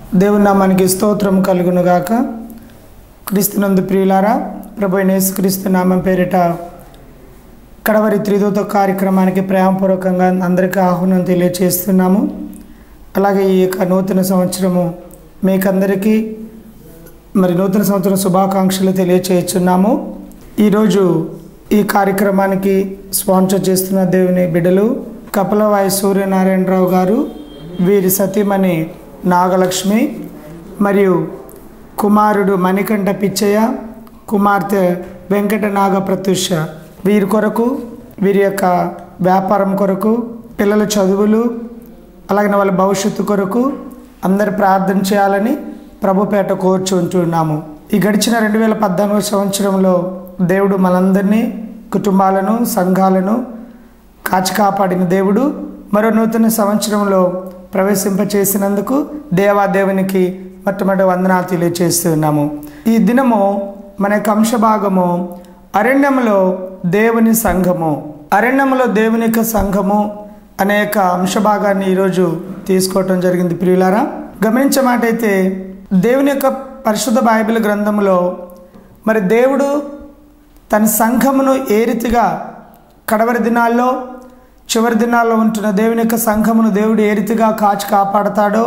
దేవుని నామానికి స్తోత్రం కలుగునుగాక క్రీస్తునందు ప్రియులారా ప్రభు క్రీస్తు నామం పేరిట కడవరి త్రిదూత కార్యక్రమానికి ప్రేమపూర్వకంగా అందరికీ ఆహ్వానం తెలియచేస్తున్నాము అలాగే ఈ యొక్క నూతన సంవత్సరము మీకందరికీ మరి నూతన సంవత్సరం శుభాకాంక్షలు తెలియచేస్తున్నాము ఈరోజు ఈ కార్యక్రమానికి స్పాన్సర్ చేస్తున్న దేవుని బిడ్డలు కపలవాయి సూర్యనారాయణరావు గారు వీరి సతీమణి నాగలక్ష్మి మరియు కుమారుడు మణికంఠ పిచ్చయ్య కుమార్తె వెంకట నాగ ప్రత్యుష వీరి కొరకు వీరి యొక్క వ్యాపారం కొరకు పిల్లల చదువులు అలాగే వాళ్ళ భవిష్యత్తు కొరకు అందరు ప్రార్థన చేయాలని ప్రభుపేట కోర్చుంటున్నాము ఈ గడిచిన రెండు వేల పద్నాలుగు సంవత్సరంలో దేవుడు మనందరినీ కుటుంబాలను సంఘాలను కాచి కాపాడిన దేవుడు మరో నూతన సంవత్సరంలో ప్రవేశింపచేసినందుకు దేవాదేవునికి మొట్టమొదటి వందనాలు తెలియచేస్తున్నాము ఈ దినము మన యొక్క అంశభాగము అరణ్యములో దేవుని సంఘము అరణ్యములో దేవుని యొక్క సంఘము అనే యొక్క అంశభాగాన్ని ఈరోజు తీసుకోవటం జరిగింది ప్రియులారా గమనించే మాట అయితే దేవుని యొక్క పరిశుద్ధ బైబిల్ గ్రంథంలో మరి దేవుడు తన సంఘమును ఏ రీతిగా కడవరి దినాల్లో చివరి దినాల్లో ఉంటున్న దేవుని యొక్క సంఘమును దేవుడు ఏ రీతిగా కాచి కాపాడతాడో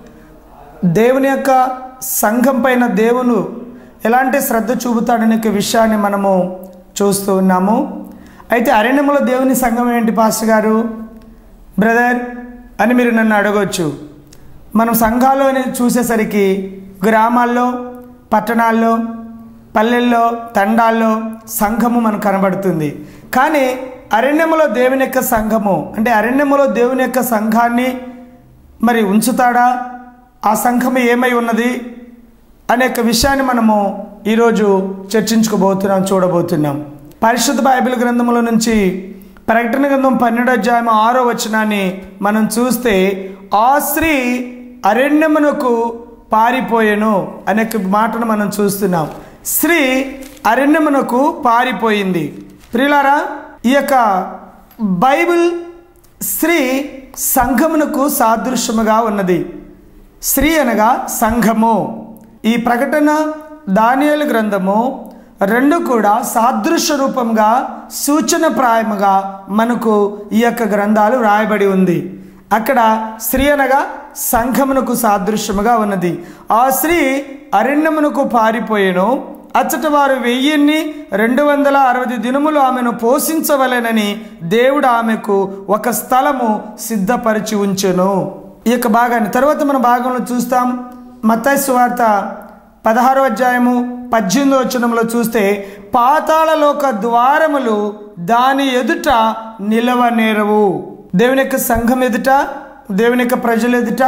దేవుని యొక్క సంఘం పైన దేవుడు ఎలాంటి శ్రద్ధ చూపుతాడనే యొక్క విషయాన్ని మనము చూస్తూ ఉన్నాము అయితే అరణ్యములో దేవుని సంఘం ఏంటి పాస్టర్ గారు బ్రదర్ అని మీరు నన్ను అడగవచ్చు మనం సంఘాల్లోనే చూసేసరికి గ్రామాల్లో పట్టణాల్లో పల్లెల్లో తండాల్లో సంఘము మనకు కనబడుతుంది కానీ అరణ్యములో దేవుని యొక్క సంఘము అంటే అరణ్యములో దేవుని యొక్క సంఘాన్ని మరి ఉంచుతాడా ఆ సంఘము ఏమై ఉన్నది అనే యొక్క విషయాన్ని మనము ఈరోజు చర్చించుకోబోతున్నాం చూడబోతున్నాం పరిశుద్ధ బైబిల్ గ్రంథముల నుంచి ప్రకటన గ్రంథం పన్నెండో అధ్యాయం ఆరో వచనాన్ని మనం చూస్తే ఆ స్త్రీ అరణ్యమునకు పారిపోయెను అనే మాటను మనం చూస్తున్నాం స్త్రీ అరణ్యమునకు పారిపోయింది ప్రియులారా ఈ యొక్క బైబిల్ స్త్రీ సంఘమునకు సాదృశ్యముగా ఉన్నది స్త్రీ అనగా సంఘము ఈ ప్రకటన దానియలు గ్రంథము రెండు కూడా సాదృశ్య రూపంగా సూచన ప్రాయముగా మనకు ఈ యొక్క గ్రంథాలు రాయబడి ఉంది అక్కడ స్త్రీ అనగా సంఘమునకు సాదృశ్యముగా ఉన్నది ఆ స్త్రీ అరణ్యమునకు పారిపోయేను అచ్చట వారు వెయ్యిన్ని రెండు వందల అరవై దినములు ఆమెను పోషించవలెనని దేవుడు ఆమెకు ఒక స్థలము సిద్ధపరిచి ఉంచెను ఈ యొక్క భాగాన్ని తర్వాత మన భాగంలో చూస్తాం మత్తైసు వార్త పదహారో అధ్యాయము పద్దెనిమిదో వచనంలో చూస్తే పాతాళలోక ద్వారములు దాని ఎదుట నిలవనేరవు దేవుని యొక్క సంఘం ఎదుట దేవుని యొక్క ప్రజలు ఎదుట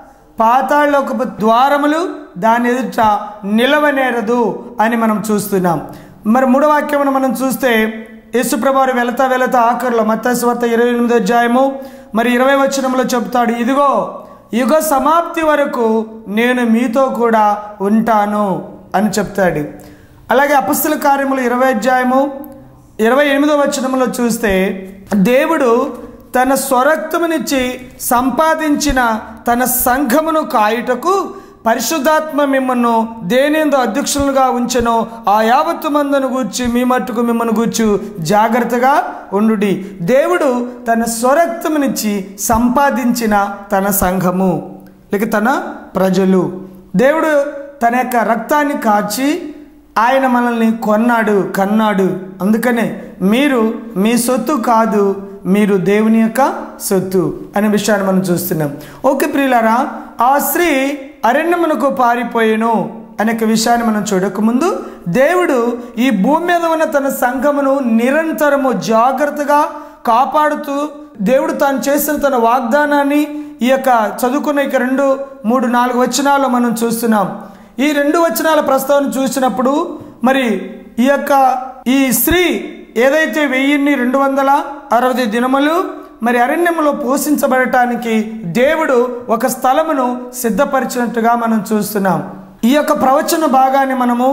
పాతాళలోక ద్వారములు దాని ఎదుట నిలవనేరదు అని మనం చూస్తున్నాం మరి మూడో వాక్యమును మనం చూస్తే యేసుప్రభారు వెళతా వెళతా ఆఖరిలో మత్స్వార్త ఇరవై ఎనిమిదో అధ్యాయము మరి ఇరవై వచనంలో చెప్తాడు ఇదిగో యుగ సమాప్తి వరకు నేను మీతో కూడా ఉంటాను అని చెప్తాడు అలాగే అపస్తుల కార్యములు ఇరవై అధ్యాయము ఇరవై ఎనిమిదో వచనంలో చూస్తే దేవుడు తన స్వరక్తమునిచ్చి సంపాదించిన తన సంఘమును కాయుటకు పరిశుద్ధాత్మ మిమ్మల్ని దేనేందో అధ్యక్షులుగా ఉంచెనో ఆ యావత్తు మందును గూర్చి మీ మట్టుకు మిమ్మల్ని గూర్చు జాగ్రత్తగా ఉండు దేవుడు తన స్వరక్తమునిచ్చి సంపాదించిన తన సంఘము లేక తన ప్రజలు దేవుడు తన యొక్క రక్తాన్ని కాచి ఆయన మనల్ని కొన్నాడు కన్నాడు అందుకనే మీరు మీ సొత్తు కాదు మీరు దేవుని యొక్క సొత్తు అనే విషయాన్ని మనం చూస్తున్నాం ఓకే ప్రియులారా ఆ స్త్రీ అరణ్యమునకు పారిపోయేను అనే విషయాన్ని మనం చూడకముందు దేవుడు ఈ భూమి మీద ఉన్న తన సంఘమును నిరంతరము జాగ్రత్తగా కాపాడుతూ దేవుడు తాను చేసిన తన వాగ్దానాన్ని ఈ యొక్క చదువుకున్న ఇక రెండు మూడు నాలుగు వచనాలు మనం చూస్తున్నాం ఈ రెండు వచనాల ప్రస్తావన చూసినప్పుడు మరి ఈ యొక్క ఈ స్త్రీ ఏదైతే వెయ్యిన్ని రెండు వందల అరవై దినములు మరి అరణ్యములో పోషించబడటానికి దేవుడు ఒక స్థలమును సిద్ధపరిచినట్టుగా మనం చూస్తున్నాం ఈ యొక్క ప్రవచన భాగాన్ని మనము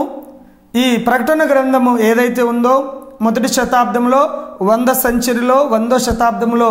ఈ ప్రకటన గ్రంథము ఏదైతే ఉందో మొదటి శతాబ్దంలో వంద సెంచరీలో వందో శతాబ్దంలో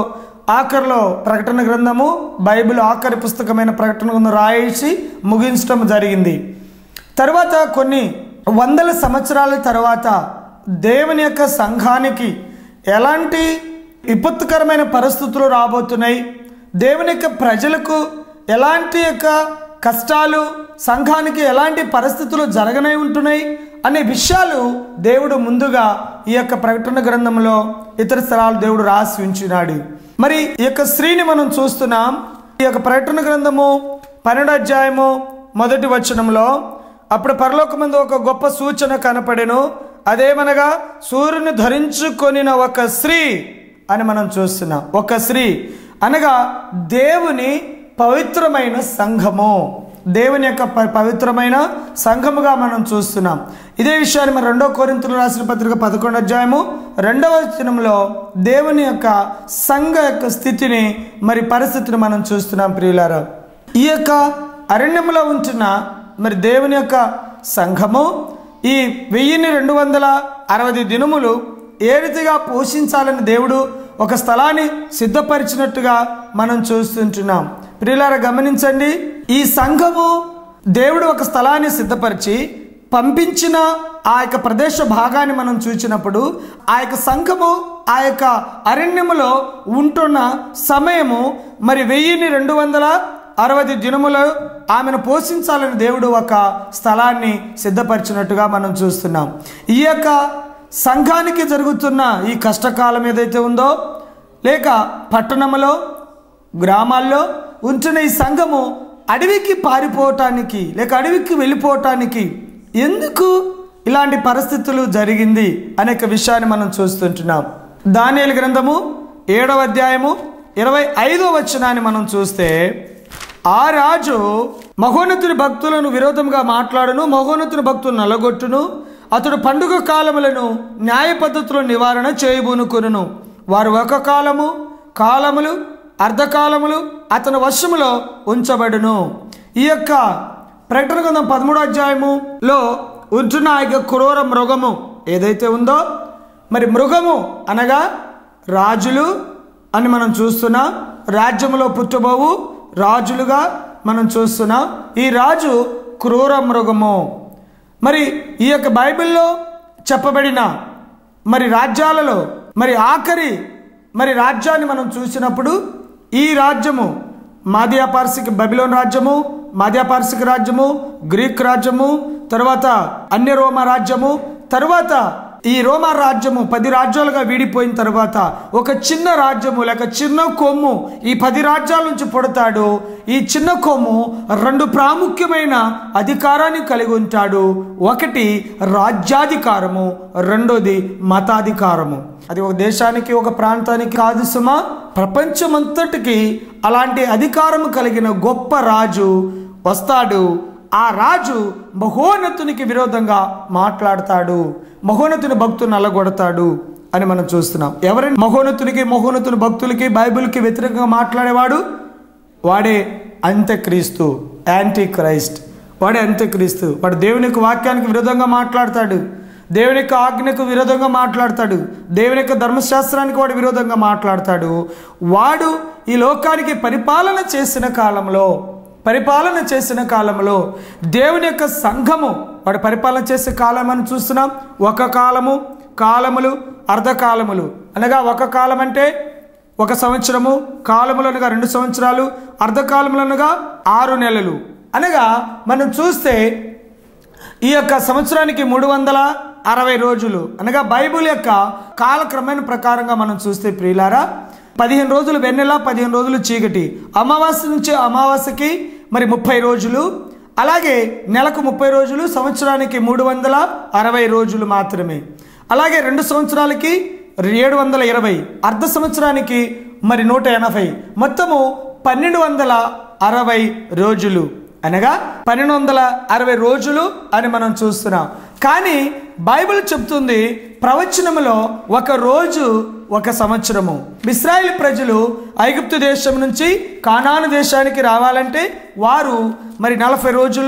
ఆఖరిలో ప్రకటన గ్రంథము బైబిల్ ఆఖరి పుస్తకమైన ప్రకటన గ్రంథం రాయేసి ముగించడం జరిగింది తర్వాత కొన్ని వందల సంవత్సరాల తర్వాత దేవుని యొక్క సంఘానికి ఎలాంటి విపత్తుకరమైన పరిస్థితులు రాబోతున్నాయి దేవుని యొక్క ప్రజలకు ఎలాంటి యొక్క కష్టాలు సంఘానికి ఎలాంటి పరిస్థితులు జరగనై ఉంటున్నాయి అనే విషయాలు దేవుడు ముందుగా ఈ యొక్క ప్రకటన గ్రంథంలో ఇతర స్థలాలు దేవుడు రాసి ఉంచినాడు మరి ఈ యొక్క స్త్రీని మనం చూస్తున్నాం ఈ యొక్క ప్రకటన గ్రంథము పన్నెండు అధ్యాయము మొదటి వచనంలో అప్పుడు పరలోకమందు ఒక గొప్ప సూచన కనపడెను అదేమనగా సూర్యుని ధరించుకొనిన ఒక స్త్రీ అని మనం చూస్తున్నాం ఒక స్త్రీ అనగా దేవుని పవిత్రమైన సంఘము దేవుని యొక్క ప- పవిత్రమైన సంఘముగా మనం చూస్తున్నాం ఇదే విషయాన్ని మన రెండో కోరింతలు రాసిన పత్రిక పదకొండు అధ్యాయము రెండవ వచనంలో దేవుని యొక్క సంఘ యొక్క స్థితిని మరి పరిస్థితిని మనం చూస్తున్నాం ప్రియులారా ఈ యొక్క అరణ్యంలో ఉంటున్న మరి దేవుని యొక్క సంఘము ఈ వెయ్యిన్ని రెండు వందల అరవై దినములు ఏ రీతిగా పోషించాలని దేవుడు ఒక స్థలాన్ని సిద్ధపరిచినట్టుగా మనం చూస్తుంటున్నాం ప్రియులారా గమనించండి ఈ సంఘము దేవుడు ఒక స్థలాన్ని సిద్ధపరిచి పంపించిన ఆ యొక్క ప్రదేశ భాగాన్ని మనం చూసినప్పుడు ఆ యొక్క సంఘము ఆ యొక్క అరణ్యములో ఉంటున్న సమయము మరి వెయ్యిన్ని రెండు వందల అరవై దినములు ఆమెను పోషించాలని దేవుడు ఒక స్థలాన్ని సిద్ధపరిచినట్టుగా మనం చూస్తున్నాం ఈ యొక్క సంఘానికి జరుగుతున్న ఈ కష్టకాలం ఏదైతే ఉందో లేక పట్టణంలో గ్రామాల్లో ఉంటున్న ఈ సంఘము అడవికి పారిపోవటానికి లేక అడవికి వెళ్ళిపోవటానికి ఎందుకు ఇలాంటి పరిస్థితులు జరిగింది అనేక విషయాన్ని మనం చూస్తుంటున్నాం దానియేలు గ్రంథము ఏడవ అధ్యాయము ఇరవై ఐదో వచనాన్ని మనం చూస్తే ఆ రాజు మహోన్నతుని భక్తులను విరోధంగా మాట్లాడును మహోన్నతుని భక్తులను నలగొట్టును అతడు పండుగ కాలములను న్యాయ పద్ధతుల నివారణ చేయబూనుకొనును వారు ఒక కాలము కాలములు అర్ధకాలములు అతని వశములో ఉంచబడును ఈ యొక్క ప్రకటన గ్రంథం పదమూడో అధ్యాయములో ఉంటున్న ఆ యొక్క క్రూర మృగము ఏదైతే ఉందో మరి మృగము అనగా రాజులు అని మనం చూస్తున్నాం రాజ్యములో పుట్టబోవు రాజులుగా మనం చూస్తున్నాం ఈ రాజు క్రూర మృగము మరి ఈ యొక్క బైబిల్లో చెప్పబడిన మరి రాజ్యాలలో మరి ఆఖరి మరి రాజ్యాన్ని మనం చూసినప్పుడు ఈ రాజ్యము మాదియా పార్సిక్ బబిలోన్ రాజ్యము మాదియా పార్సిక్ రాజ్యము గ్రీక్ రాజ్యము తర్వాత అన్య రోమ రాజ్యము తర్వాత ఈ రోమా రాజ్యము పది రాజ్యాలుగా వీడిపోయిన తర్వాత ఒక చిన్న రాజ్యము లేక చిన్న కొమ్ము ఈ పది రాజ్యాల నుంచి పుడతాడు ఈ చిన్న కొమ్ము రెండు ప్రాముఖ్యమైన అధికారాన్ని కలిగి ఉంటాడు ఒకటి రాజ్యాధికారము రెండోది మతాధికారము అది ఒక దేశానికి ఒక ప్రాంతానికి కాదు సుమా ప్రపంచమంతటికి అలాంటి అధికారము కలిగిన గొప్ప రాజు వస్తాడు ఆ రాజు మహోన్నతునికి విరోధంగా మాట్లాడతాడు మహోన్నతుని భక్తుని అల్లగొడతాడు అని మనం చూస్తున్నాం ఎవరైనా మహోన్నతునికి మహోన్నతుని భక్తులకి బైబిల్కి వ్యతిరేకంగా మాట్లాడేవాడు వాడే అంత్యక్రీస్తు యాంటీ క్రైస్ట్ వాడే అంత్యక్రీస్తు వాడు దేవుని యొక్క వాక్యానికి విరోధంగా మాట్లాడతాడు దేవుని యొక్క ఆజ్ఞకు విరోధంగా మాట్లాడతాడు దేవుని యొక్క ధర్మశాస్త్రానికి వాడు విరోధంగా మాట్లాడతాడు వాడు ఈ లోకానికి పరిపాలన చేసిన కాలంలో పరిపాలన చేసిన కాలంలో దేవుని యొక్క సంఘము వాడు పరిపాలన చేసే కాలం అని చూస్తున్నాం ఒక కాలము కాలములు అర్ధకాలములు అనగా ఒక కాలం అంటే ఒక సంవత్సరము కాలములు అనగా రెండు సంవత్సరాలు అర్ధకాలములు అనగా ఆరు నెలలు అనగా మనం చూస్తే ఈ యొక్క సంవత్సరానికి మూడు వందల అరవై రోజులు అనగా బైబిల్ యొక్క కాలక్రమేణ ప్రకారంగా మనం చూస్తే ప్రియులారా పదిహేను రోజులు వెన్నెల పదిహేను రోజులు చీకటి అమావాస్య నుంచి అమావాస్యకి మరి ముప్పై రోజులు అలాగే నెలకు ముప్పై రోజులు సంవత్సరానికి మూడు వందల అరవై రోజులు మాత్రమే అలాగే రెండు సంవత్సరాలకి ఏడు వందల ఇరవై అర్ధ సంవత్సరానికి మరి నూట ఎనభై మొత్తము పన్నెండు వందల అరవై రోజులు అనగా పన్నెండు వందల అరవై రోజులు అని మనం చూస్తున్నాం కానీ బైబిల్ చెప్తుంది ప్రవచనములో ఒక రోజు ఒక సంవత్సరము ఇస్రాయేల్ ప్రజలు ఐగుప్తు దేశం నుంచి కానాను దేశానికి రావాలంటే వారు మరి నలభై రోజుల్లో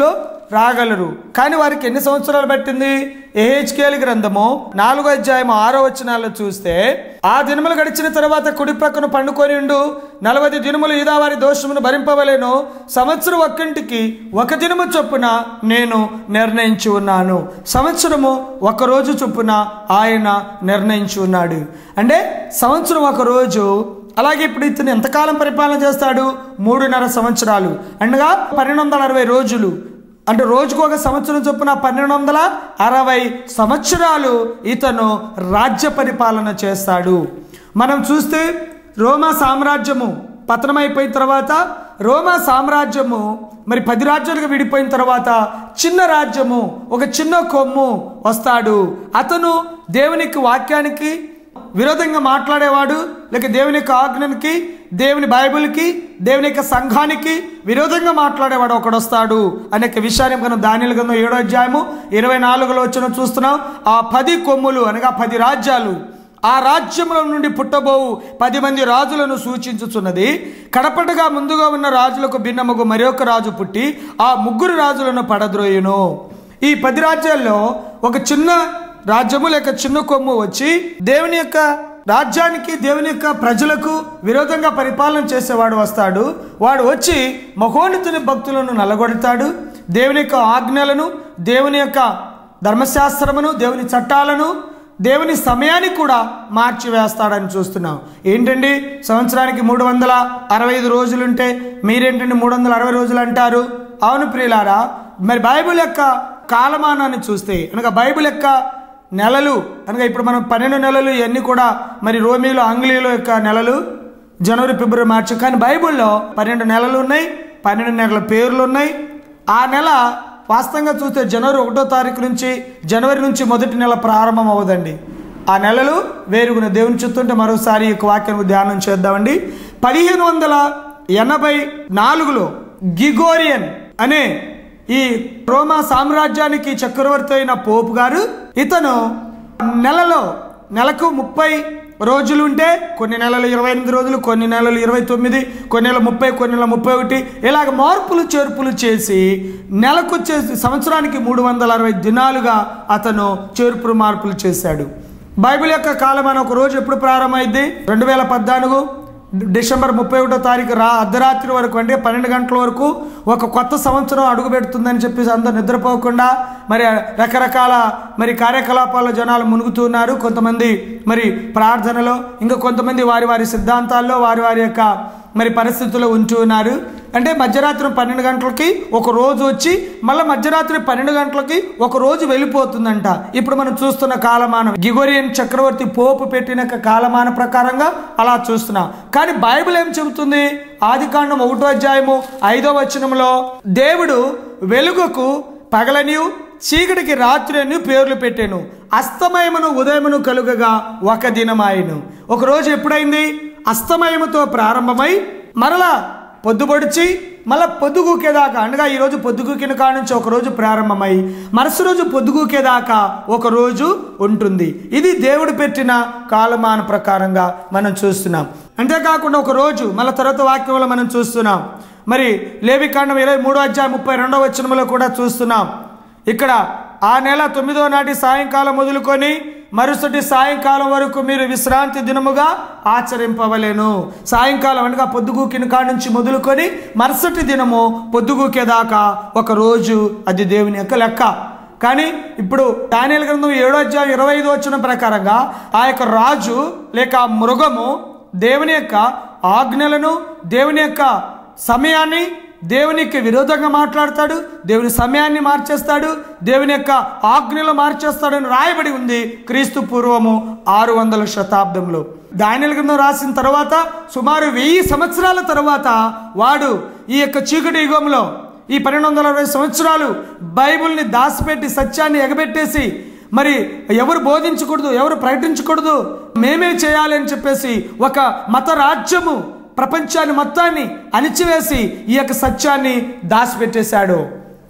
రాగలరు కానీ వారికి ఎన్ని సంవత్సరాలు పట్టింది ఏహెచ్కేల్ గ్రంథము నాలుగో అధ్యాయం ఆరో వచనాల్లో చూస్తే ఆ దినములు గడిచిన తర్వాత కుడి ప్రక్కన పండుకొని ఉండు నలభై దినములు ఈదా వారి దోషమును భరింపవలేను సంవత్సరం ఒక్కింటికి ఒక దినము చొప్పున నేను నిర్ణయించి ఉన్నాను సంవత్సరము ఒక రోజు చొప్పున ఆయన నిర్ణయించి ఉన్నాడు అంటే సంవత్సరం ఒక రోజు అలాగే ఇప్పుడు ఇతను ఎంతకాలం పరిపాలన చేస్తాడు మూడున్నర సంవత్సరాలు అనగా పన్నెండు వందల అరవై రోజులు అంటే రోజుకు ఒక సంవత్సరం చొప్పున పన్నెండు వందల అరవై సంవత్సరాలు ఇతను రాజ్య పరిపాలన చేస్తాడు మనం చూస్తే రోమా సామ్రాజ్యము పతనమైపోయిన తర్వాత రోమా సామ్రాజ్యము మరి పది రాజ్యాలుగా విడిపోయిన తర్వాత చిన్న రాజ్యము ఒక చిన్న కొమ్ము వస్తాడు అతను దేవునికి వాక్యానికి విరోధంగా మాట్లాడేవాడు లేక దేవుని యొక్క ఆజ్ఞనికి దేవుని బైబిల్కి దేవుని యొక్క సంఘానికి విరోధంగా మాట్లాడేవాడు ఒకడు వస్తాడు అనే విషయాన్ని మనం దానిల గ్రంథం ఏడో అధ్యాయము ఇరవై నాలుగులో వచ్చిన చూస్తున్నాం ఆ పది కొమ్ములు అనగా పది రాజ్యాలు ఆ రాజ్యముల నుండి పుట్టబోవు పది మంది రాజులను సూచించుచున్నది కడపటగా ముందుగా ఉన్న రాజులకు భిన్నముగు మరొక రాజు పుట్టి ఆ ముగ్గురు రాజులను పడద్రోయును ఈ పది రాజ్యాల్లో ఒక చిన్న రాజ్యము లేక చిన్న కొమ్ము వచ్చి దేవుని యొక్క రాజ్యానికి దేవుని యొక్క ప్రజలకు విరోధంగా పరిపాలన చేసేవాడు వస్తాడు వాడు వచ్చి మహోన్నతుని భక్తులను నలగొడతాడు దేవుని యొక్క ఆజ్ఞలను దేవుని యొక్క ధర్మశాస్త్రమును దేవుని చట్టాలను దేవుని సమయాన్ని కూడా మార్చివేస్తాడని చూస్తున్నాం ఏంటండి సంవత్సరానికి మూడు వందల అరవై ఐదు రోజులుంటే మీరేంటండి మూడు వందల అరవై రోజులు అంటారు అవును ప్రియులారా మరి బైబిల్ యొక్క కాలమానాన్ని చూస్తే అనగా బైబిల్ యొక్క నెలలు అనగా ఇప్పుడు మనం పన్నెండు నెలలు ఇవన్నీ కూడా మరి రోమిలో ఆంగ్లేయుల యొక్క నెలలు జనవరి ఫిబ్రవరి మార్చి కానీ బైబిల్లో పన్నెండు నెలలు ఉన్నాయి పన్నెండు నెలల పేర్లు ఉన్నాయి ఆ నెల వాస్తవంగా చూస్తే జనవరి ఒకటో తారీఖు నుంచి జనవరి నుంచి మొదటి నెల ప్రారంభం అవ్వదండి ఆ నెలలు వేరుగున దేవుని చూస్తుంటే మరోసారి ఈ యొక్క వాక్యం ధ్యానం చేద్దామండి పదిహేను వందల ఎనభై నాలుగులో గిగోరియన్ అనే ఈ రోమా సామ్రాజ్యానికి చక్రవర్తి అయిన పోపు గారు ఇతను నెలలో నెలకు ముప్పై రోజులు ఉంటే కొన్ని నెలలు ఇరవై ఎనిమిది రోజులు కొన్ని నెలలు ఇరవై తొమ్మిది కొన్ని నెలలు ముప్పై కొన్ని నెలలు ముప్పై ఒకటి ఇలాగ మార్పులు చేర్పులు చేసి నెలకు వచ్చేసి సంవత్సరానికి మూడు వందల అరవై దినాలుగా అతను చేర్పులు మార్పులు చేశాడు బైబిల్ యొక్క కాలం అని ఒక రోజు ఎప్పుడు ప్రారంభమైంది రెండు వేల పద్నాలుగు డిసెంబర్ ముప్పై ఒకటో తారీఖు రా అర్ధరాత్రి వరకు అంటే పన్నెండు గంటల వరకు ఒక కొత్త సంవత్సరం అడుగు పెడుతుందని చెప్పేసి అందరూ నిద్రపోకుండా మరి రకరకాల మరి కార్యకలాపాల్లో జనాలు మునుగుతున్నారు కొంతమంది మరి ప్రార్థనలో ఇంకా కొంతమంది వారి వారి సిద్ధాంతాల్లో వారి వారి యొక్క మరి పరిస్థితుల్లో ఉంటూ ఉన్నారు అంటే మధ్యరాత్రి పన్నెండు గంటలకి ఒక రోజు వచ్చి మళ్ళీ మధ్యరాత్రి పన్నెండు గంటలకి ఒక రోజు వెళ్ళిపోతుందంట ఇప్పుడు మనం చూస్తున్న కాలమానం గిగోరియన్ చక్రవర్తి పోపు పెట్టిన కాలమాన ప్రకారంగా అలా చూస్తున్నాం కానీ బైబిల్ ఏం చెబుతుంది ఆది కాండం ఒకటో అధ్యాయము ఐదో వచనంలో దేవుడు వెలుగుకు పగలనియు చీకటికి రాత్రి అని పేర్లు పెట్టాను అస్తమయమును ఉదయమును కలుగగా ఒక దినమాయను ఒక రోజు ఎప్పుడైంది అస్తమయముతో ప్రారంభమై మరలా పొద్దుపొడిచి మళ్ళా పొద్దుగూకేదాకా అనగా ఈరోజు పొద్దుగూకిన కాడ నుంచి ఒక రోజు ప్రారంభమై మరుసటి రోజు పొద్దుగూకేదాకా ఒక రోజు ఉంటుంది ఇది దేవుడు పెట్టిన కాలమాన ప్రకారంగా మనం చూస్తున్నాం అంతేకాకుండా ఒక రోజు మళ్ళీ తర్వాత వాక్యంలో మనం చూస్తున్నాం మరి లేవికాండం ఇరవై మూడో అధ్యాయం ముప్పై రెండవ వచనంలో కూడా చూస్తున్నాం ఇక్కడ ఆ నెల తొమ్మిదో నాటి సాయంకాలం మొదలుకొని మరుసటి సాయంకాలం వరకు మీరు విశ్రాంతి దినముగా ఆచరింపవలేను సాయంకాలం అనగా పొద్దుగూకిన కాడ నుంచి మొదలుకొని మరుసటి దినము పొద్దుగూకేదాకా ఒక రోజు అది దేవుని యొక్క లెక్క కానీ ఇప్పుడు దానియల గ్రంథం ఏడో అధ్యాయం ఇరవై ఐదు వచ్చిన ప్రకారంగా ఆ యొక్క రాజు లేక ఆ మృగము దేవుని యొక్క ఆజ్ఞలను దేవుని యొక్క సమయాన్ని దేవునికి విరోధంగా మాట్లాడతాడు దేవుని సమయాన్ని మార్చేస్తాడు దేవుని యొక్క ఆజ్ఞలు మార్చేస్తాడని రాయబడి ఉంది క్రీస్తు పూర్వము ఆరు వందల శతాబ్దంలో దానిల గ్రంథం రాసిన తర్వాత సుమారు వెయ్యి సంవత్సరాల తర్వాత వాడు ఈ యొక్క చీకటి యుగంలో ఈ పన్నెండు వందల అరవై సంవత్సరాలు బైబిల్ని దాచిపెట్టి సత్యాన్ని ఎగబెట్టేసి మరి ఎవరు బోధించకూడదు ఎవరు ప్రకటించకూడదు మేమే చేయాలి అని చెప్పేసి ఒక మత రాజ్యము ప్రపంచాన్ని మొత్తాన్ని అణిచివేసి ఈ యొక్క సత్యాన్ని దాచిపెట్టేశాడు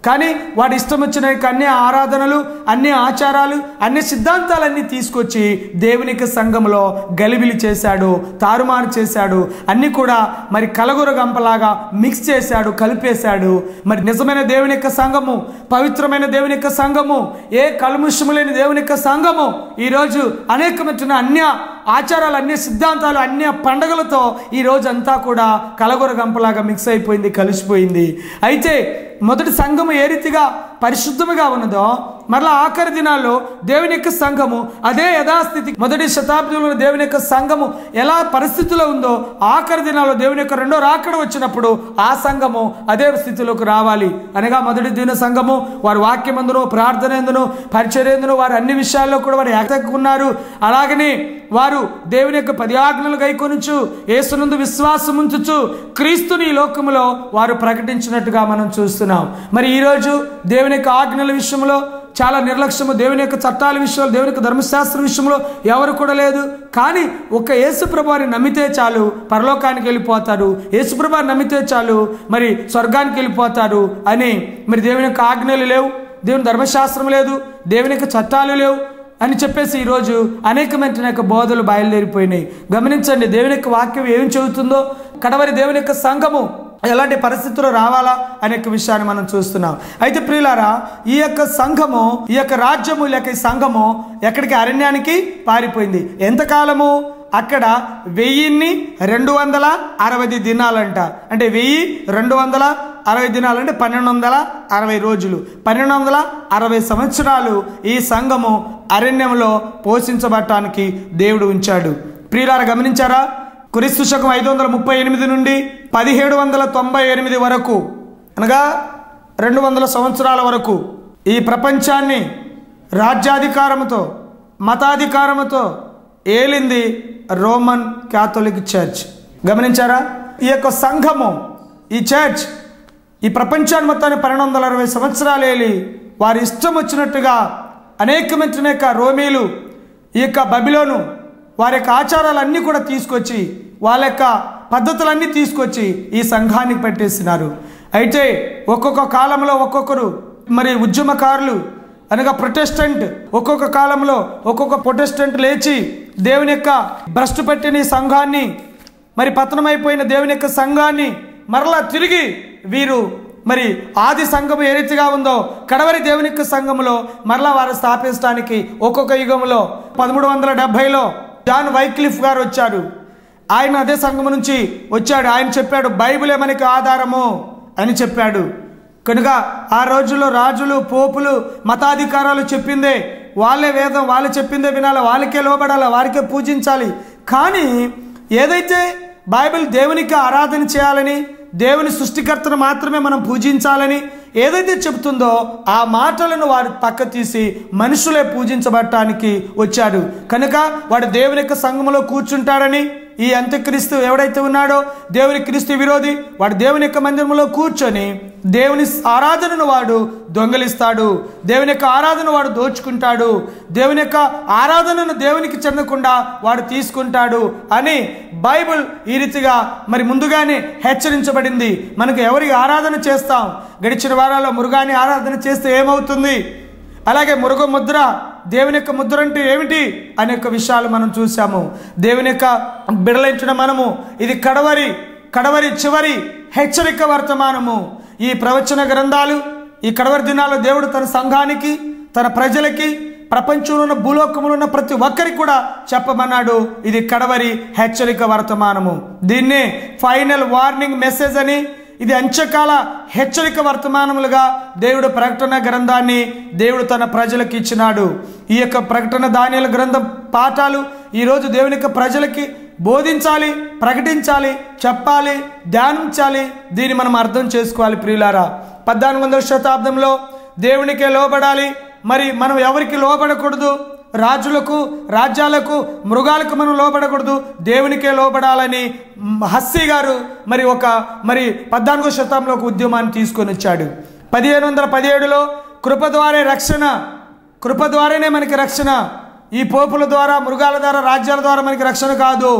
కానీ వాడి ఇష్టం వచ్చిన యొక్క అన్ని ఆరాధనలు అన్ని ఆచారాలు అన్ని సిద్ధాంతాలన్నీ తీసుకొచ్చి దేవునికి సంఘంలో గలిబిలి చేశాడు తారుమారు చేశాడు అన్ని కూడా మరి కలగుర గంపలాగా మిక్స్ చేశాడు కలిపేశాడు మరి నిజమైన దేవుని యొక్క సంఘము పవిత్రమైన దేవుని యొక్క సంఘము ఏ కల్ముషము లేని దేవుని యొక్క సంఘము ఈరోజు అనేకమైన అన్య ఆచారాలు అన్ని సిద్ధాంతాలు అన్య పండగలతో ఈ రోజు అంతా కూడా కలగొర గంపలాగా మిక్స్ అయిపోయింది కలిసిపోయింది అయితే మొదటి సంఘము ఏ రీతిగా పరిశుద్ధముగా ఉన్నదో మరలా ఆఖరి దినాల్లో దేవుని యొక్క సంఘము అదే యథాస్థితి మొదటి శతాబ్దంలో దేవుని యొక్క సంఘము ఎలా పరిస్థితిలో ఉందో ఆఖరి దినాల్లో దేవుని యొక్క రెండో రాకడ వచ్చినప్పుడు ఆ సంఘము అదే స్థితిలోకి రావాలి అనగా మొదటి దిన సంఘము వారు వాక్యమందును ప్రార్థన ఎందును పరిచర్యందును వారు అన్ని విషయాల్లో కూడా వారు ఉన్నారు అలాగనే వారు దేవుని యొక్క పది ఆజ్ఞలు గైకొనుచు ఏసునందు విశ్వాసం ఉంచుచు క్రీస్తుని ఈ లోకములో వారు ప్రకటించినట్టుగా మనం చూస్తున్నాం మరి ఈరోజు దేవుని యొక్క ఆజ్ఞల విషయంలో చాలా నిర్లక్ష్యము దేవుని యొక్క చట్టాల విషయంలో దేవుని యొక్క ధర్మశాస్త్ర విషయంలో ఎవరు కూడా లేదు కానీ ఒక యేసుప్రభువారిని నమ్మితే చాలు పరలోకానికి వెళ్ళిపోతారు యేసుప్రభువారిని నమ్మితే చాలు మరి స్వర్గానికి వెళ్ళిపోతారు అని మరి దేవుని యొక్క ఆజ్ఞలు లేవు దేవుని ధర్మశాస్త్రం లేదు దేవుని యొక్క చట్టాలు లేవు అని చెప్పేసి ఈరోజు అనేకమైన యొక్క బోధలు బయలుదేరిపోయినాయి గమనించండి దేవుని యొక్క వాక్యం ఏం చెబుతుందో కడవరి దేవుని యొక్క సంఘము ఎలాంటి పరిస్థితుల్లో రావాలా అనే యొక్క విషయాన్ని మనం చూస్తున్నాం అయితే ప్రియులారా ఈ యొక్క సంఘము ఈ యొక్క రాజ్యము లేక ఈ సంఘము ఎక్కడికి అరణ్యానికి పారిపోయింది ఎంతకాలము అక్కడ వెయ్యిన్ని రెండు వందల అరవై దినాలంట అంటే వెయ్యి రెండు వందల అరవై దినాలు అంటే పన్నెండు వందల అరవై రోజులు పన్నెండు వందల అరవై సంవత్సరాలు ఈ సంఘము అరణ్యంలో పోషించబడటానికి దేవుడు ఉంచాడు ప్రియులారా గమనించారా క్రీస్తు శకం ఐదు వందల ముప్పై ఎనిమిది నుండి పదిహేడు వందల తొంభై ఎనిమిది వరకు అనగా రెండు వందల సంవత్సరాల వరకు ఈ ప్రపంచాన్ని రాజ్యాధికారముతో మతాధికారముతో ఏలింది రోమన్ క్యాథలిక్ చర్చ్ గమనించారా ఈ యొక్క సంఘము ఈ చర్చ్ ఈ ప్రపంచాన్ని మొత్తాన్ని పన్నెండు వందల అరవై సంవత్సరాలు ఏలి వారి ఇష్టం వచ్చినట్టుగా అనేకమైన యొక్క రోమీలు ఈ యొక్క బబిలోను వారి యొక్క ఆచారాలన్నీ కూడా తీసుకొచ్చి వాళ్ళ యొక్క పద్ధతులన్నీ తీసుకొచ్చి ఈ సంఘానికి పెట్టేస్తున్నారు అయితే ఒక్కొక్క కాలంలో ఒక్కొక్కరు మరి ఉద్యమకారులు అనగా ప్రొటెస్టెంట్ ఒక్కొక్క కాలంలో ఒక్కొక్క ప్రొటెస్టెంట్ లేచి దేవుని యొక్క భ్రష్టు పెట్టిన ఈ సంఘాన్ని మరి పతనమైపోయిన దేవుని యొక్క సంఘాన్ని మరలా తిరిగి వీరు మరి ఆది సంఘం ఏ రీతిగా ఉందో కడవరి దేవుని యొక్క సంఘములో మరలా వారు స్థాపించడానికి ఒక్కొక్క యుగంలో పదమూడు వందల డెబ్భైలో జాన్ వైక్లిఫ్ గారు వచ్చారు ఆయన అదే సంఘం నుంచి వచ్చాడు ఆయన చెప్పాడు బైబిలే మనకి ఆధారము అని చెప్పాడు కనుక ఆ రోజుల్లో రాజులు పోపులు మతాధికారాలు చెప్పిందే వాళ్ళే వేదం వాళ్ళు చెప్పిందే వినాలి వాళ్ళకే లోబడాలి వారికే పూజించాలి కానీ ఏదైతే బైబిల్ దేవునికి ఆరాధన చేయాలని దేవుని సృష్టికర్తను మాత్రమే మనం పూజించాలని ఏదైతే చెబుతుందో ఆ మాటలను వారు పక్క తీసి మనుషులే పూజించబడటానికి వచ్చాడు కనుక వాడు దేవుని యొక్క సంఘంలో కూర్చుంటాడని ఈ అంత్యక్రీస్తు ఎవడైతే ఉన్నాడో దేవుని క్రీస్తు విరోధి వాడు దేవుని యొక్క మందిరంలో కూర్చొని దేవుని ఆరాధనను వాడు దొంగలిస్తాడు దేవుని యొక్క ఆరాధన వాడు దోచుకుంటాడు దేవుని యొక్క ఆరాధనను దేవునికి చెందకుండా వాడు తీసుకుంటాడు అని బైబిల్ ఈ రీతిగా మరి ముందుగానే హెచ్చరించబడింది మనకు ఎవరికి ఆరాధన చేస్తాం గడిచిన వారాల్లో మురుగాని ఆరాధన చేస్తే ఏమవుతుంది అలాగే మురుగ ముద్ర దేవుని యొక్క ముద్ర అంటే ఏమిటి అనే యొక్క విషయాలు మనం చూసాము దేవుని యొక్క బిడలించిన మనము ఇది కడవరి కడవరి చివరి హెచ్చరిక వర్తమానము ఈ ప్రవచన గ్రంథాలు ఈ కడవరి దినాల్లో దేవుడు తన సంఘానికి తన ప్రజలకి ప్రపంచంలో ఉన్న భూలోకంలో ఉన్న ప్రతి ఒక్కరికి కూడా చెప్పమన్నాడు ఇది కడవరి హెచ్చరిక వర్తమానము దీన్నే ఫైనల్ వార్నింగ్ మెసేజ్ అని ఇది అంత్యకాల హెచ్చరిక వర్తమానములుగా దేవుడు ప్రకటన గ్రంథాన్ని దేవుడు తన ప్రజలకు ఇచ్చినాడు ఈ యొక్క ప్రకటన ధాన్యాల గ్రంథం పాఠాలు ఈరోజు దేవుని యొక్క ప్రజలకి బోధించాలి ప్రకటించాలి చెప్పాలి ధ్యానించాలి దీన్ని మనం అర్థం చేసుకోవాలి ప్రియులారా పద్నాలుగు వందల శతాబ్దంలో దేవునికే లోబడాలి మరి మనం ఎవరికి లోబడకూడదు రాజులకు రాజ్యాలకు మృగాలకు మనం లోబడకూడదు దేవునికే లోబడాలని హస్సీ గారు మరి ఒక మరి పద్నాలుగో శతాబ్దంలో ఒక ఉద్యమాన్ని తీసుకొని వచ్చాడు పదిహేను వందల పదిహేడులో కృప ద్వారే రక్షణ కృప ద్వారానే మనకి రక్షణ ఈ పోపుల ద్వారా మృగాల ద్వారా రాజ్యాల ద్వారా మనకి రక్షణ కాదు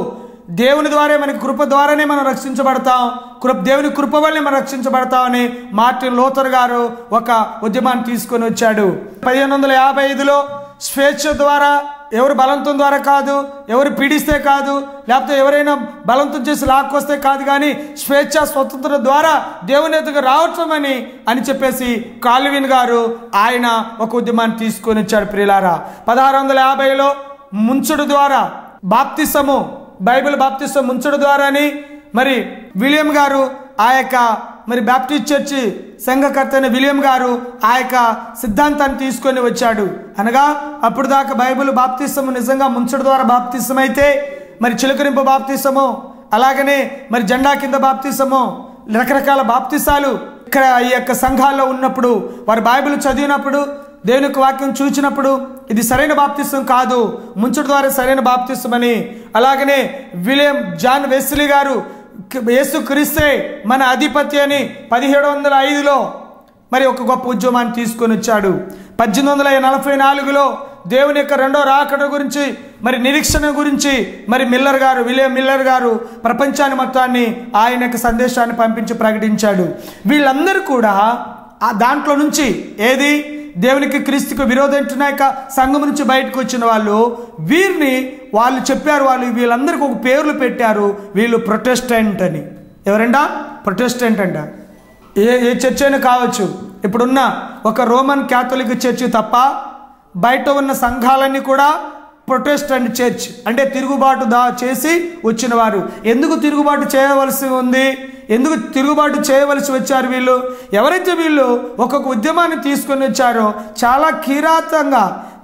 దేవుని ద్వారా మనకి కృప ద్వారానే మనం రక్షించబడతాం కృప దేవుని కృప వల్లే మనం రక్షించబడతామని మార్టిన్ లోతర్ గారు ఒక ఉద్యమాన్ని తీసుకొని వచ్చాడు పదిహేను వందల యాభై ఐదులో స్వేచ్ఛ ద్వారా ఎవరు బలంతం ద్వారా కాదు ఎవరు పీడిస్తే కాదు లేకపోతే ఎవరైనా బలంతం చేసి లాక్కొస్తే కాదు కానీ స్వేచ్ఛ స్వతంత్ర ద్వారా దేవుని ఎదుగు రావటం అని అని చెప్పేసి కాల్విన్ గారు ఆయన ఒక ఉద్యమాన్ని తీసుకొని వచ్చాడు ప్రియులారా పదహారు వందల యాభైలో ముంచుడు ద్వారా బాప్తిసము బైబిల్ బాప్తిసం ముంచుడు ద్వారాని మరి విలియం గారు ఆ యొక్క మరి బ్యాప్టిస్ట్ చర్చి సంఘకర్త అయిన విలియం గారు ఆ యొక్క సిద్ధాంతాన్ని తీసుకొని వచ్చాడు అనగా అప్పుడు దాకా బైబిల్ బాప్తిసము నిజంగా ముంచడం ద్వారా బాప్తిసం అయితే మరి చిలుకరింపు బాప్తిసము అలాగనే మరి జెండా కింద బాప్తిసము రకరకాల బాప్తిసాలు ఇక్కడ ఈ యొక్క సంఘాల్లో ఉన్నప్పుడు వారు బైబిల్ చదివినప్పుడు దేవుని యొక్క వాక్యం చూచినప్పుడు ఇది సరైన బాప్తిసం కాదు ముంచడం ద్వారా సరైన బాప్తిసం అని అలాగనే విలియం జాన్ వెస్లీ గారు యేసు క్రీస్తే మన అధిపతి అని పదిహేడు వందల ఐదులో మరి ఒక గొప్ప ఉద్యమాన్ని తీసుకొని వచ్చాడు పద్దెనిమిది వందల నలభై నాలుగులో దేవుని యొక్క రెండో రాకడ గురించి మరి నిరీక్షణ గురించి మరి మిల్లర్ గారు విలియం మిల్లర్ గారు ప్రపంచాన్ని మొత్తాన్ని ఆయన యొక్క సందేశాన్ని పంపించి ప్రకటించాడు వీళ్ళందరూ కూడా ఆ దాంట్లో నుంచి ఏది దేవునికి క్రీస్తుకు విరోధించిన యొక్క సంఘం నుంచి బయటకు వచ్చిన వాళ్ళు వీరిని వాళ్ళు చెప్పారు వాళ్ళు వీళ్ళందరికీ ఒక పేర్లు పెట్టారు వీళ్ళు ప్రొటెస్టెంట్ అని ఎవరండా ప్రొటెస్టెంట్ అంట ఏ ఏ చర్చ్ అయినా కావచ్చు ఇప్పుడున్న ఒక రోమన్ క్యాథలిక్ చర్చ్ తప్ప బయట ఉన్న సంఘాలన్నీ కూడా ప్రొటెస్టెంట్ చర్చ్ అంటే తిరుగుబాటు దా చేసి వచ్చిన వారు ఎందుకు తిరుగుబాటు చేయవలసి ఉంది ఎందుకు తిరుగుబాటు చేయవలసి వచ్చారు వీళ్ళు ఎవరైతే వీళ్ళు ఒక్కొక్క ఉద్యమాన్ని తీసుకొని వచ్చారో చాలా కిరాతంగా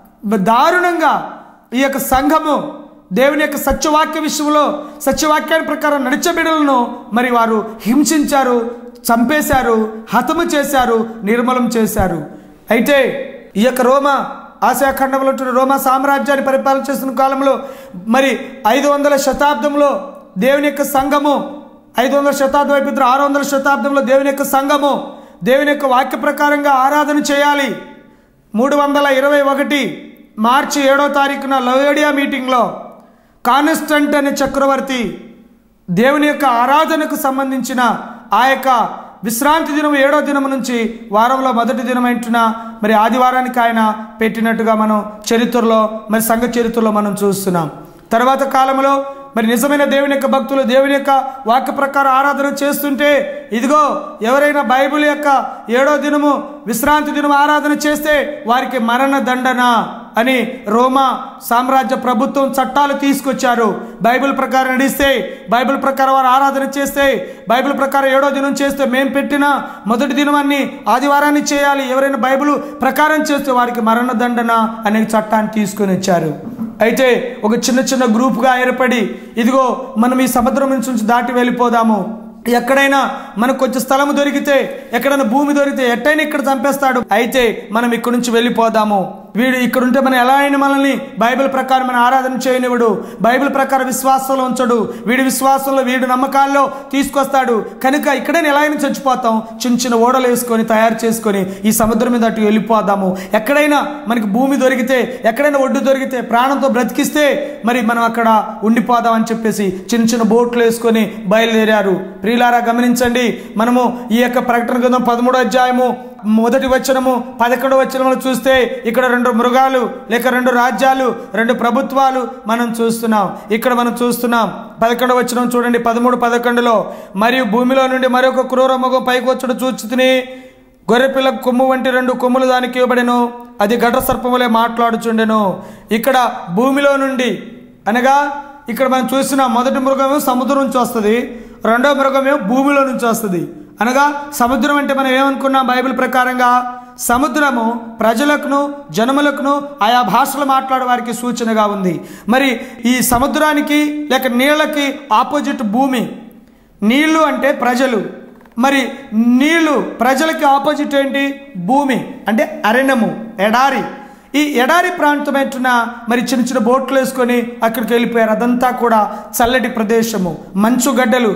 దారుణంగా ఈ యొక్క సంఘము దేవుని యొక్క సత్యవాక్య విషయంలో సత్యవాక్యాన్ని ప్రకారం నడిచబిడలను మరి వారు హింసించారు చంపేశారు హతము చేశారు నిర్మూలం చేశారు అయితే ఈ యొక్క రోమా ఆసియా ఖండంలో ఉంటున్న రోమా సామ్రాజ్యాన్ని పరిపాలన చేస్తున్న కాలంలో మరి ఐదు వందల శతాబ్దంలో దేవుని యొక్క సంఘము ఐదు వందల శతాబ్దం అయిపోతున్న ఆరు వందల శతాబ్దంలో దేవుని యొక్క సంఘము దేవుని యొక్క వాక్య ప్రకారంగా ఆరాధన చేయాలి మూడు వందల ఇరవై ఒకటి మార్చి ఏడో తారీఖున లయోడియా మీటింగ్లో కాన్స్టంట్ అనే చక్రవర్తి దేవుని యొక్క ఆరాధనకు సంబంధించిన ఆ యొక్క విశ్రాంతి దినం ఏడో దినం నుంచి వారంలో మొదటి దినం అంటున్న మరి ఆదివారానికి ఆయన పెట్టినట్టుగా మనం చరిత్రలో మరి సంఘ చరిత్రలో మనం చూస్తున్నాం తర్వాత కాలంలో మరి నిజమైన దేవుని యొక్క భక్తులు దేవుని యొక్క వాక్య ప్రకారం ఆరాధన చేస్తుంటే ఇదిగో ఎవరైనా బైబిల్ యొక్క ఏడో దినము విశ్రాంతి దినం ఆరాధన చేస్తే వారికి మరణ దండన అని రోమా సామ్రాజ్య ప్రభుత్వం చట్టాలు తీసుకొచ్చారు బైబిల్ ప్రకారం నడిస్తే బైబిల్ ప్రకారం వారు ఆరాధన చేస్తే బైబిల్ ప్రకారం ఏడో దినం చేస్తే మేము పెట్టిన మొదటి దినమాన్ని ఆదివారాన్ని చేయాలి ఎవరైనా బైబిల్ ప్రకారం చేస్తే వారికి మరణ దండన అనే చట్టాన్ని తీసుకొని వచ్చారు అయితే ఒక చిన్న చిన్న గ్రూప్గా ఏర్పడి ఇదిగో మనం ఈ సముద్రం నుంచి దాటి వెళ్ళిపోదాము ఎక్కడైనా మనకు కొంచెం స్థలం దొరికితే ఎక్కడైనా భూమి దొరికితే ఎట్టైనా ఇక్కడ చంపేస్తాడు అయితే మనం ఇక్కడ నుంచి వెళ్ళిపోదాము వీడు ఇక్కడ ఉంటే మనం ఎలా అయినా మనల్ని బైబిల్ ప్రకారం మన ఆరాధన చేయనివ్వడు బైబిల్ ప్రకారం విశ్వాసంలో ఉంచడు వీడి విశ్వాసంలో వీడి నమ్మకాల్లో తీసుకొస్తాడు కనుక ఇక్కడే ఎలా అయినా చచ్చిపోతాం చిన్న చిన్న ఓడలు వేసుకొని తయారు చేసుకొని ఈ సముద్రం మీద అటు వెళ్ళిపోదాము ఎక్కడైనా మనకి భూమి దొరికితే ఎక్కడైనా ఒడ్డు దొరికితే ప్రాణంతో బ్రతికిస్తే మరి మనం అక్కడ ఉండిపోదాం అని చెప్పేసి చిన్న చిన్న బోట్లు వేసుకొని బయలుదేరారు ప్రియులారా గమనించండి మనము ఈ యొక్క ప్రకటన గ్రంథం పదమూడో అధ్యాయము మొదటి వచనము పదకొండు వచనములు చూస్తే ఇక్కడ రెండు మృగాలు లేక రెండు రాజ్యాలు రెండు ప్రభుత్వాలు మనం చూస్తున్నాం ఇక్కడ మనం చూస్తున్నాం పదకొండు వచనం చూడండి పదమూడు పదకొండులో మరియు భూమిలో నుండి మరొక క్రూర మగం పైకి వచ్చుడు చూచుతుని గొర్రెపిల్ల కొమ్ము వంటి రెండు కొమ్ములు దానికి ఇవ్వబడెను అది ఘట సర్పములే మాట్లాడుచుండెను ఇక్కడ భూమిలో నుండి అనగా ఇక్కడ మనం చూసిన మొదటి మృగము సముద్రం నుంచి వస్తుంది రెండో మృగమేమో భూమిలో నుంచి వస్తుంది అనగా సముద్రం అంటే మనం ఏమనుకున్నాం బైబిల్ ప్రకారంగా సముద్రము ప్రజలకును జనములకును ఆయా భాషలు మాట్లాడే వారికి సూచనగా ఉంది మరి ఈ సముద్రానికి లేక నీళ్ళకి ఆపోజిట్ భూమి నీళ్లు అంటే ప్రజలు మరి నీళ్లు ప్రజలకి ఆపోజిట్ ఏంటి భూమి అంటే అరణ్యము ఎడారి ఈ ఎడారి ప్రాంతం ఏంటున్న మరి చిన్న చిన్న బోట్లు వేసుకొని అక్కడికి వెళ్ళిపోయారు అదంతా కూడా చల్లటి ప్రదేశము మంచు గడ్డలు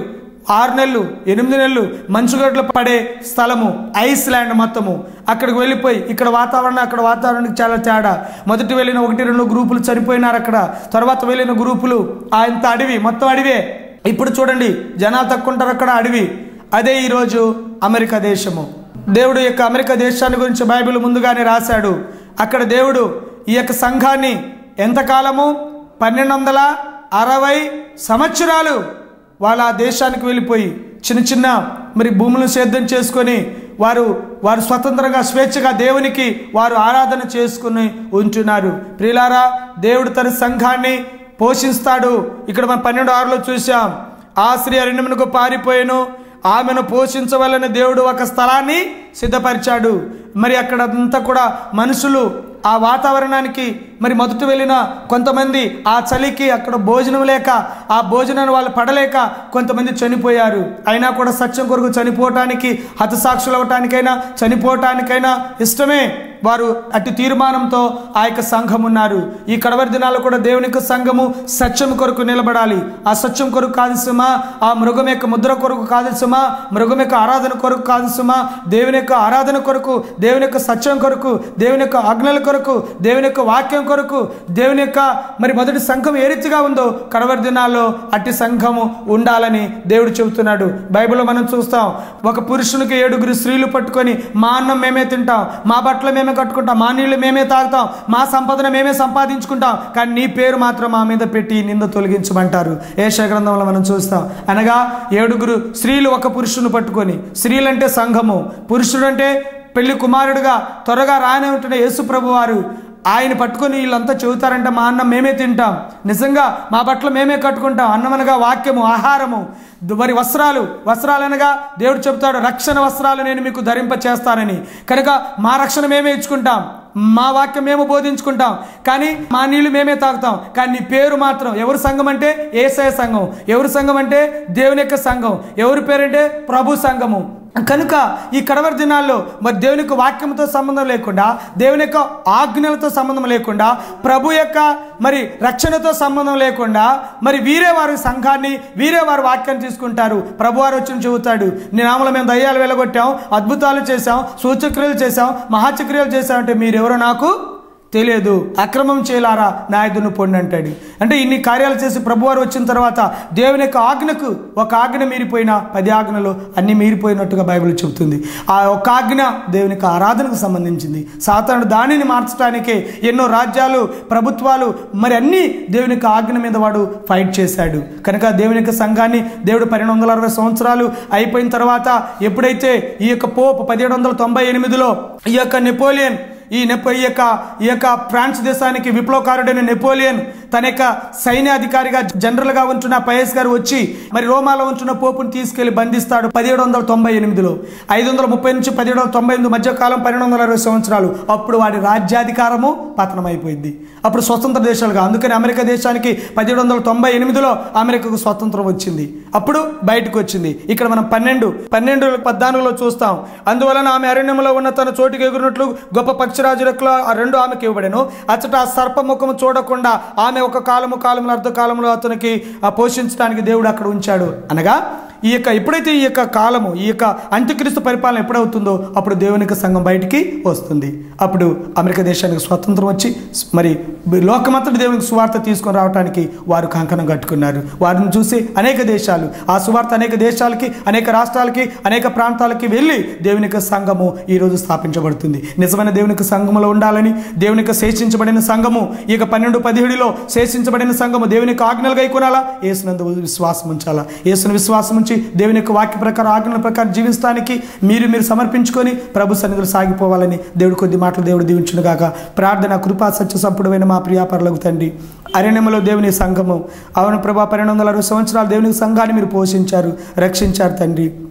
ఆరు నెలలు ఎనిమిది నెలలు మంచుగడ్డలు పడే స్థలము ఐస్లాండ్ మొత్తము అక్కడికి వెళ్ళిపోయి ఇక్కడ వాతావరణం అక్కడ వాతావరణానికి చాలా తేడా మొదటి వెళ్ళిన ఒకటి రెండు గ్రూపులు చనిపోయినారు అక్కడ తర్వాత వెళ్ళిన గ్రూపులు అంత అడవి మొత్తం అడవే ఇప్పుడు చూడండి జనాలు తక్కువ ఉంటారు అక్కడ అడవి అదే ఈరోజు అమెరికా దేశము దేవుడు యొక్క అమెరికా దేశాన్ని గురించి బైబిల్ ముందుగానే రాశాడు అక్కడ దేవుడు ఈ యొక్క సంఘాన్ని ఎంతకాలము పన్నెండు వందల అరవై సంవత్సరాలు వాళ్ళ ఆ దేశానికి వెళ్ళిపోయి చిన్న చిన్న మరి భూములను సేద్యం చేసుకొని వారు వారు స్వతంత్రంగా స్వేచ్ఛగా దేవునికి వారు ఆరాధన చేసుకుని ఉంటున్నారు ప్రియులారా దేవుడు తన సంఘాన్ని పోషిస్తాడు ఇక్కడ మనం పన్నెండు ఆరులో చూసాం ఆ స్త్రీ అరణ్యమునకు పారిపోయాను ఆమెను పోషించవలని దేవుడు ఒక స్థలాన్ని సిద్ధపరిచాడు మరి అక్కడంతా కూడా మనుషులు ఆ వాతావరణానికి మరి మొదట వెళ్ళిన కొంతమంది ఆ చలికి అక్కడ భోజనం లేక ఆ భోజనాన్ని వాళ్ళు పడలేక కొంతమంది చనిపోయారు అయినా కూడా సత్యం కొరకు చనిపోవటానికి హతసాక్షులు అవటానికైనా చనిపోవటానికైనా ఇష్టమే వారు అట్టి తీర్మానంతో ఆ యొక్క సంఘం ఉన్నారు ఈ కడవరి దినాల్లో కూడా దేవుని యొక్క సంఘము సత్యం కొరకు నిలబడాలి ఆ సత్యం కొరకు కాదు సుమా ఆ మృగం యొక్క ముద్ర కొరకు కాదు సుమా మృగం యొక్క ఆరాధన కొరకు కాదు సుమా దేవుని యొక్క ఆరాధన కొరకు దేవుని యొక్క సత్యం కొరకు దేవుని యొక్క ఆజ్ఞల కొరకు దేవుని యొక్క వాక్యం కొరకు దేవుని యొక్క మరి మొదటి సంఘం ఏ రీతిగా ఉందో కడవరి దినాల్లో అట్టి సంఘము ఉండాలని దేవుడు చెబుతున్నాడు బైబిల్లో మనం చూస్తాం ఒక పురుషునికి ఏడుగురు స్త్రీలు పట్టుకొని మా అన్నం మేమే తింటాం మా బట్టలు మేమే కట్టుకుంటాం మా నీళ్లు మేమే తాగుతాం మా సంపదన మేమే సంపాదించుకుంటాం కానీ నీ పేరు మాత్రం మా మీద పెట్టి నింద తొలగించమంటారు ఏష గ్రంథంలో మనం చూస్తాం అనగా ఏడుగురు స్త్రీలు ఒక పురుషుని పట్టుకొని స్త్రీలంటే సంఘము పురుషుడంటే పెళ్లి కుమారుడుగా త్వరగా రానే ఉంటున్న యేసు ప్రభు వారు ఆయన పట్టుకొని వీళ్ళంతా చెబుతారంటే మా అన్నం మేమే తింటాం నిజంగా మా బట్టలు మేమే కట్టుకుంటాం అన్నం అనగా వాక్యము ఆహారము దు- మరి వస్త్రాలు వస్త్రాలు అనగా దేవుడు చెబుతాడు రక్షణ వస్త్రాలు నేను మీకు ధరింప చేస్తానని కనుక మా రక్షణ మేమే ఇచ్చుకుంటాం మా వాక్యం మేము బోధించుకుంటాం కానీ మా నీళ్లు మేమే తాగుతాం కానీ నీ పేరు మాత్రం ఎవరు సంఘం అంటే ఏసయ సంఘం ఎవరు సంఘం అంటే దేవుని యొక్క సంఘం ఎవరి పేరంటే ప్రభు సంఘము కనుక ఈ కడవరి దినాల్లో మరి దేవుని యొక్క వాక్యంతో సంబంధం లేకుండా దేవుని యొక్క ఆజ్ఞలతో సంబంధం లేకుండా ప్రభు యొక్క మరి రక్షణతో సంబంధం లేకుండా మరి వీరే వారి సంఘాన్ని వీరే వారి వాక్యాన్ని తీసుకుంటారు ప్రభు వారు వచ్చి చెబుతాడు నీ నామలో మేము దయ్యాలు వెలగొట్టాం అద్భుతాలు చేశాం సూచక్రియలు చేశాం మహాచక్రియలు చేశాం అంటే మీరెవరో నాకు తెలియదు అక్రమం చేయలారా నా ఎదును పొండి అంటాడు అంటే ఇన్ని కార్యాలు చేసి ప్రభువారు వచ్చిన తర్వాత దేవుని యొక్క ఆజ్ఞకు ఒక ఆజ్ఞ మీరిపోయిన పది ఆజ్ఞలు అన్ని మీరిపోయినట్టుగా బైబిల్ చెబుతుంది ఆ ఒక ఆజ్ఞ దేవుని యొక్క ఆరాధనకు సంబంధించింది సాతానుడు దానిని మార్చడానికే ఎన్నో రాజ్యాలు ప్రభుత్వాలు మరి అన్ని దేవుని యొక్క ఆజ్ఞ మీద వాడు ఫైట్ చేశాడు కనుక దేవుని యొక్క సంఘాన్ని దేవుడు పన్నెండు వందల అరవై సంవత్సరాలు అయిపోయిన తర్వాత ఎప్పుడైతే ఈ యొక్క పోప్ పదిహేడు వందల తొంభై ఎనిమిదిలో ఈ యొక్క నెపోలియన్ ఈ నెపో ఈ యొక్క ఈ యొక్క ఫ్రాన్స్ దేశానికి విప్లవకారుడైన నెపోలియన్ తన యొక్క సైన్యాధికారిగా జనరల్గా ఉంటున్న పయస్ గారు వచ్చి మరి రోమాలో ఉంటున్న పోపుని తీసుకెళ్లి బంధిస్తాడు పదిహేడు వందల తొంభై ఎనిమిదిలో ఐదు వందల ముప్పై నుంచి పదిహేడు వందల తొంభై ఎనిమిది మధ్య కాలం పన్నెండు వందల అరవై సంవత్సరాలు అప్పుడు వాడి రాజ్యాధికారము పతనమైపోయింది అప్పుడు స్వతంత్ర దేశాలుగా అందుకని అమెరికా దేశానికి పదిహేడు వందల తొంభై ఎనిమిదిలో అమెరికాకు స్వతంత్రం వచ్చింది అప్పుడు బయటకు వచ్చింది ఇక్కడ మనం పన్నెండు పన్నెండు పద్నాలుగులో చూస్తాం అందువలన ఆమె అరణ్యంలో ఉన్న తన చోటుకి ఎగురినట్లు గొప్ప పక్షిరాజు రెక్కలు ఆ రెండు ఆమెకి ఇవ్వబడెను అచ్చట ఆ సర్పముఖము చూడకుండా ఆమె ఒక కాలము కాలములు అర్ధకాలంలో అతనికి ఆ పోషించడానికి దేవుడు అక్కడ ఉంచాడు అనగా ఈ యొక్క ఎప్పుడైతే ఈ యొక్క కాలము ఈ యొక్క అంత్యక్రీస్తు పరిపాలన ఎప్పుడవుతుందో అప్పుడు దేవుని యొక్క సంఘం బయటికి వస్తుంది అప్పుడు అమెరికా దేశానికి స్వతంత్రం వచ్చి మరి లోకమంతటి దేవునికి సువార్త తీసుకొని రావడానికి వారు కంకణం కట్టుకున్నారు వారిని చూసి అనేక దేశాలు ఆ సువార్త అనేక దేశాలకి అనేక రాష్ట్రాలకి అనేక ప్రాంతాలకి వెళ్ళి దేవుని యొక్క సంఘము ఈరోజు స్థాపించబడుతుంది నిజమైన దేవుని యొక్క సంఘములో ఉండాలని దేవుని యొక్క శేషించబడిన సంఘము ఈ యొక్క పన్నెండు పదిహేడులో శేషించబడిన సంఘము దేవుని యొక్క ఆజ్ఞలుగా కొనాలా ఏసునందు విశ్వాసం ఉంచాలా ఏసును విశ్వాసం ఉంచి దేవుని యొక్క వాక్య ప్రకారం ఆజ్ఞల ప్రకారం జీవిస్తానికి మీరు మీరు సమర్పించుకొని ప్రభు సన్నిధులు సాగిపోవాలని దేవుడు కొద్ది మాటలు దేవుడు దీవించును గాక ప్రార్థన కృపా సత్య సంపుడమైన మా ప్రియాపరలకు తండ్రి అరణ్యములో దేవుని సంఘము అవును ప్రభా పన్నెండు వందల అరవై సంవత్సరాలు దేవుని సంఘాన్ని మీరు పోషించారు రక్షించారు తండ్రి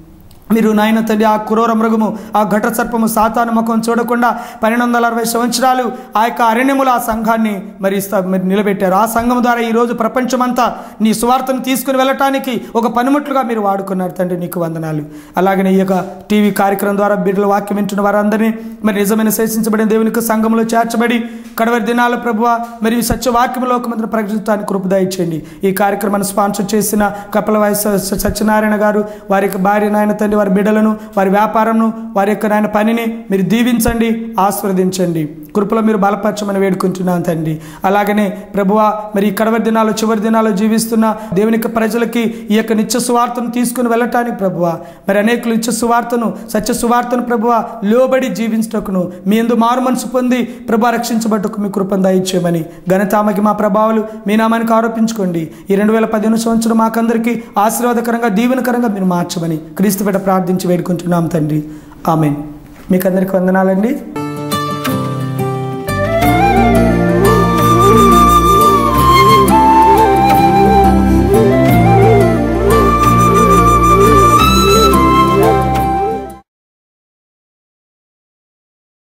మీరు నాయన తండ్రి ఆ క్రూర మృగము ఆ ఘట సర్పము సాతాను ముఖం చూడకుండా పన్నెండు వందల అరవై సంవత్సరాలు ఆ యొక్క అరణ్యముల ఆ సంఘాన్ని మరి ఇస్తా- మరి నిలబెట్టారు ఆ సంఘం ద్వారా ఈరోజు ప్రపంచమంతా నీ సువార్తను తీసుకుని వెళ్ళటానికి ఒక పనిముట్లుగా మీరు వాడుకున్నారు తండ్రి నీకు వందనాలు అలాగనే ఈ యొక్క టీవీ కార్యక్రమం ద్వారా బిడ్డల వాక్యం వింటున్న వారందరినీ మరి నిజమైన శేషించబడిన దేవునికి సంఘంలో చేర్చబడి కడవరి దినాల ప్రభువ మరి ఈ సత్యవాక్యం లోకమంత్రి ప్రకటించడానికి కృప దయచేయండి ఈ కార్యక్రమాన్ని స్పాన్సర్ చేసిన కపిల వయసు సత్యనారాయణ గారు వారి యొక్క భార్య నాయన తండ్రి వారి బిడ్డలను వారి వ్యాపారంను వారి యొక్క నాయన పనిని మీరు దీవించండి ఆస్వాదించండి కృపలో మీరు బలపరచమని వేడుకుంటున్నాను తండ్రి అలాగనే ప్రభువ మరి ఈ కడవరి దినాలు చివరి దినాలు జీవిస్తున్న దేవుని యొక్క ప్రజలకి ఈ యొక్క నిత్య సువార్తను తీసుకుని వెళ్ళటానికి ప్రభువ మరి అనేకులు నిత్య సువార్తను సత్య సువార్తను ప్రభువ లోబడి జీవించటకును మీ ఎందు మారు మనసు పొంది ప్రభు రక్షించబట్టుకు మీ కృపను దయచేయమని ఘనతామకి మా ప్రభావాలు మీ నామానికి ఆరోపించుకోండి ఈ రెండు వేల పదిహేను సంవత్సరం మాకందరికీ ఆశీర్వాదకరంగా దీవెనకరంగా మీరు మార్చమని క్రీస్తు బిడ్డ ప్రార్థించి వేడుకుంటున్నాం తండ్రి ఆమెన్ మీకు అందరికీ వందనాలండి